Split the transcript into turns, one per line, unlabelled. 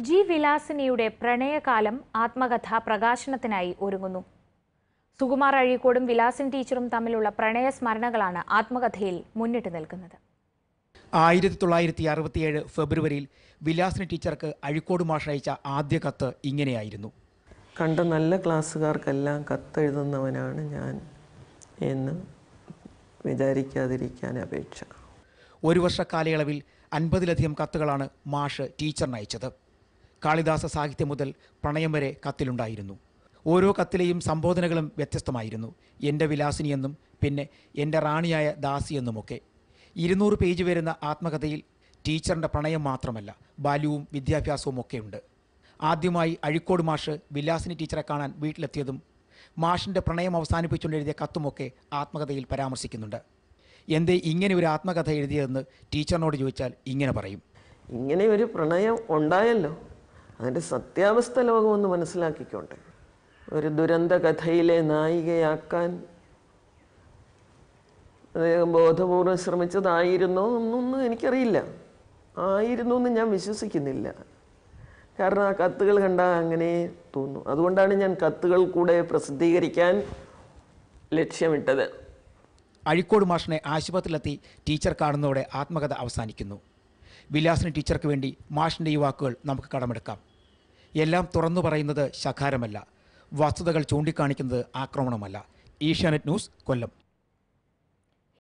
G വിലാസിനിയുടെ പ്രണയകാലം ആത്മകഥ പ്രകാശനത്തിനായി ഒരുങ്ങുന്നു സുകുമാർ അഴീക്കോടും വിലാസിൻ ടീച്ചറും തമ്മിലുള്ള പ്രണയ സ്മരണകളാണ് ആത്മകഥയിൽ മുന്നിട്ട് നിൽക്കുന്നത്
ആയിരത്തി തൊള്ളായിരത്തി അറുപത്തിയേഴ് ഫെബ്രുവരിയിൽ വിലാസിനി ടീച്ചർക്ക് അഴിക്കോട് മാഷ് അയച്ച ആദ്യ കത്ത് ഇങ്ങനെയായിരുന്നു
കണ്ട നല്ല ക്ലാസ്സുകാർക്കെല്ലാം കത്തെഴുതുന്നവനാണ് ഞാൻ എന്ന് വിചാരിക്കാതിരിക്കാൻ അപേക്ഷ
ഒരു വർഷ കാലയളവിൽ അൻപതിലധികം കത്തുകളാണ് മാഷ് ടീച്ചറിന് അയച്ചത് കാളിദാസ സാഹിത്യം മുതൽ പ്രണയം വരെ കത്തിലുണ്ടായിരുന്നു ഓരോ കത്തിലെയും സംബോധനകളും വ്യത്യസ്തമായിരുന്നു എൻ്റെ വിലാസിനി എന്നും പിന്നെ എൻ്റെ റാണിയായ ദാസി എന്നുമൊക്കെ ഇരുന്നൂറ് പേജ് വരുന്ന ആത്മകഥയിൽ ടീച്ചറിൻ്റെ പ്രണയം മാത്രമല്ല ബാല്യവും വിദ്യാഭ്യാസവും ഒക്കെയുണ്ട് ആദ്യമായി അഴിക്കോട് മാഷ് വിലാസിനി ടീച്ചറെ കാണാൻ വീട്ടിലെത്തിയതും മാഷിൻ്റെ പ്രണയം അവസാനിപ്പിച്ചുകൊണ്ട് എഴുതിയ കത്തുമൊക്കെ ആത്മകഥയിൽ പരാമർശിക്കുന്നുണ്ട് എന്തേ ഇങ്ങനെ ഒരു ആത്മകഥ എഴുതിയതെന്ന് ടീച്ചറിനോട് ചോദിച്ചാൽ ഇങ്ങനെ പറയും
ഇങ്ങനെ ഒരു പ്രണയം ഉണ്ടായല്ലോ അതിൻ്റെ സത്യാവസ്ഥ ലോകമൊന്ന് മനസ്സിലാക്കിക്കോട്ടെ ഒരു ദുരന്ത കഥയിലെ നായികയാക്കാൻ അദ്ദേഹം ബോധപൂർവം ശ്രമിച്ചതായിരുന്നോ എന്നൊന്നും എനിക്കറിയില്ല ആയിരുന്നു എന്ന് ഞാൻ വിശ്വസിക്കുന്നില്ല കാരണം ആ കത്തുകൾ കണ്ടാൽ അങ്ങനെ തോന്നും അതുകൊണ്ടാണ് ഞാൻ കത്തുകൾ കൂടെ പ്രസിദ്ധീകരിക്കാൻ ലക്ഷ്യമിട്ടത്
അഴിക്കോട് മാഷിനെ ആശുപത്രിയിലെത്തി ടീച്ചർ കാണുന്നതോടെ ആത്മകഥ അവസാനിക്കുന്നു വിലാസിനി ടീച്ചർക്ക് വേണ്ടി മാഷിൻ്റെ ഈ വാക്കുകൾ നമുക്ക് കടമെടുക്കാം എല്ലാം തുറന്നു പറയുന്നത് ശകാരമല്ല വസ്തുതകൾ ചൂണ്ടിക്കാണിക്കുന്നത് ആക്രമണമല്ല ഏഷ്യാനെറ്റ് ന്യൂസ് കൊല്ലം